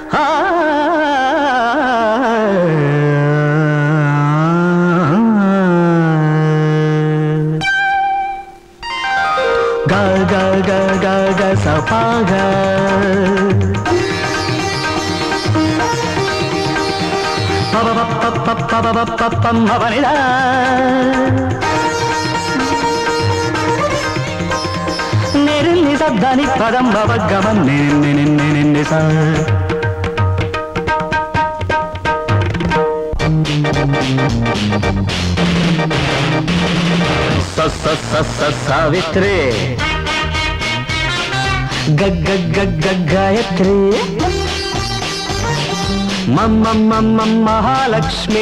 గ గ గ గ గ సపాగ పవనిదా నిరిల్లి శబ్దాని పదం భవగమం నిన్ని నిన్ని నిన్ని సా స స స స సావిత్రి గ గ గ గ గాయత్రి మమ్మ మమ్మ మహాలక్ష్మి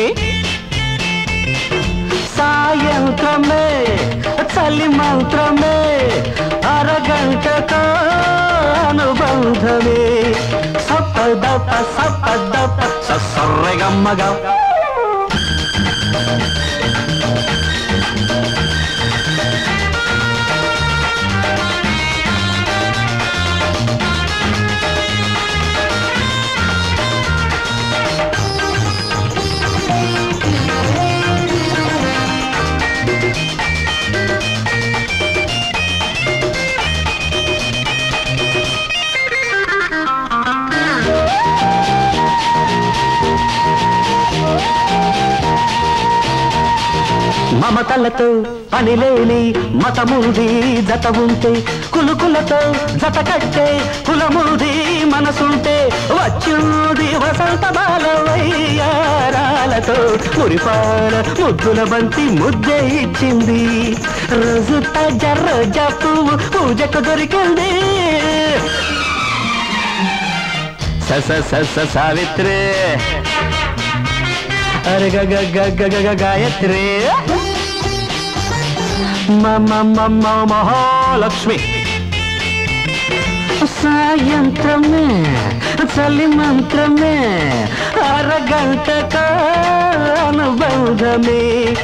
సాయంత్రమే చలి మంత్రమే అరగంటతో అనుబంధమే సప్పదప సప్పదప సర్రెగమ్మగా మమతలతో పనిలేని మతముంది జత ఉంటే కులుకులతో జత కట్టే కులముంది మనసుంటే వచ్చింది వసంత బాలవయ్యారాలతో మురిపాల ముద్దుల బంతి ముద్దే ఇచ్చింది రోజు జర్ర పువ్వు పూజకు దొరికింది స స స స సావిత్రి అరే గ గ గ గ గ గ గాయత్రి మమ మమ మహాలక్ష్మి సాయంత్రమే చలి మంత్రమే అరగంట అనుబంధమే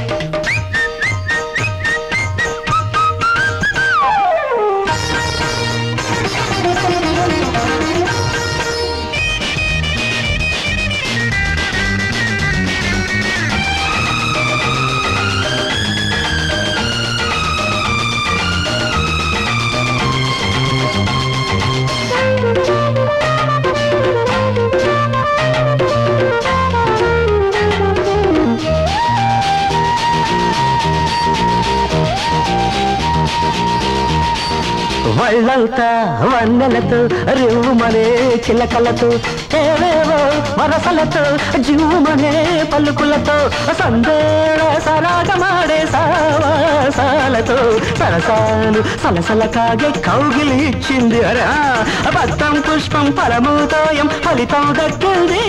వాళ్ళంతా వన్నెలతో రివ్వుమనే చిలకలతో ఏవేవో వరసలతో జీవమనే పలుకులతో సందేళ సరాగమాడే సావాసాలతో సరసాలు సలసల కాగే కౌగిలి ఇచ్చింది అరే ఆ, భక్తం పుష్పం పరమోదయం ఫలితం దక్కింది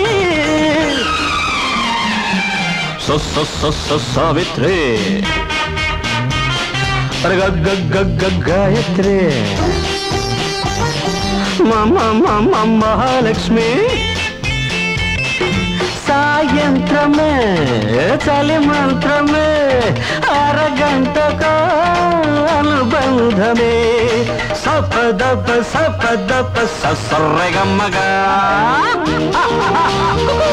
so so so so Savitri అరే గ గ గ గ గాయత్రి మమ మమ మహాలక్ష్మి సాయంత్రమే చలి మంత్రమే అరగంటకు అనుబంధమే సపదప సపదప సర్రెగమ్మగా